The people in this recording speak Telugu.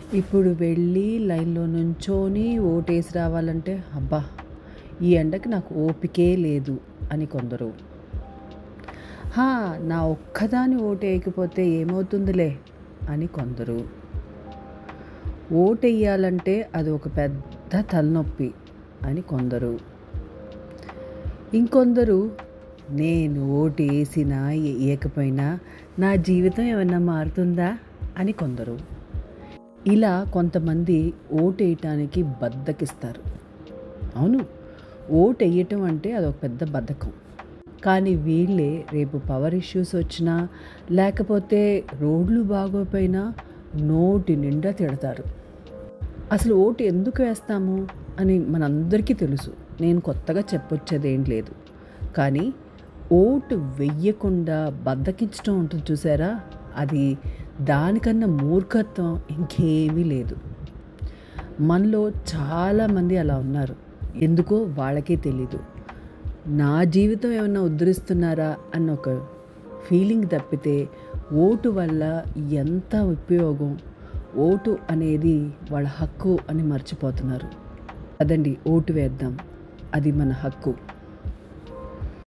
ఇప్పుడు వెళ్ళి లైన్లో నుంచొని ఓటేసి రావాలంటే అబ్బా ఈ ఎండకి నాకు ఓపికే లేదు అని కొందరు హా నా ఒక్కదాని ఓటు వేయకపోతే ఏమవుతుందిలే అని కొందరు ఓటు వేయాలంటే అది ఒక పెద్ద తలనొప్పి అని కొందరు ఇంకొందరు నేను ఓటు వేసినా వేయకపోయినా నా జీవితం ఏమైనా మారుతుందా అని కొందరు ఇలా కొంతమంది ఓటు వేయటానికి బద్దకిస్తారు అవును ఓటు వేయటం అంటే అదొక పెద్ద బద్ధకం కానీ వీళ్ళే రేపు పవర్ ఇష్యూస్ వచ్చినా లేకపోతే రోడ్లు బాగోపోయినా నోటి నిండా తిడతారు అసలు ఓటు ఎందుకు వేస్తాము అని మనందరికీ తెలుసు నేను కొత్తగా చెప్పొచ్చేది ఏం లేదు కానీ ఓటు వెయ్యకుండా బద్దకించడం ఉంటుంది చూసారా అది దానికన్నా మూర్ఖత్వం ఇంకేమీ లేదు మనలో చాలామంది అలా ఉన్నారు ఎందుకో వాళ్ళకే తెలీదు నా జీవితం ఏమన్నా ఉద్ధరిస్తున్నారా అన్న ఒక ఫీలింగ్ తప్పితే ఓటు వల్ల ఎంత ఉపయోగం ఓటు అనేది వాళ్ళ హక్కు అని మర్చిపోతున్నారు అదండి ఓటు వేద్దాం అది మన హక్కు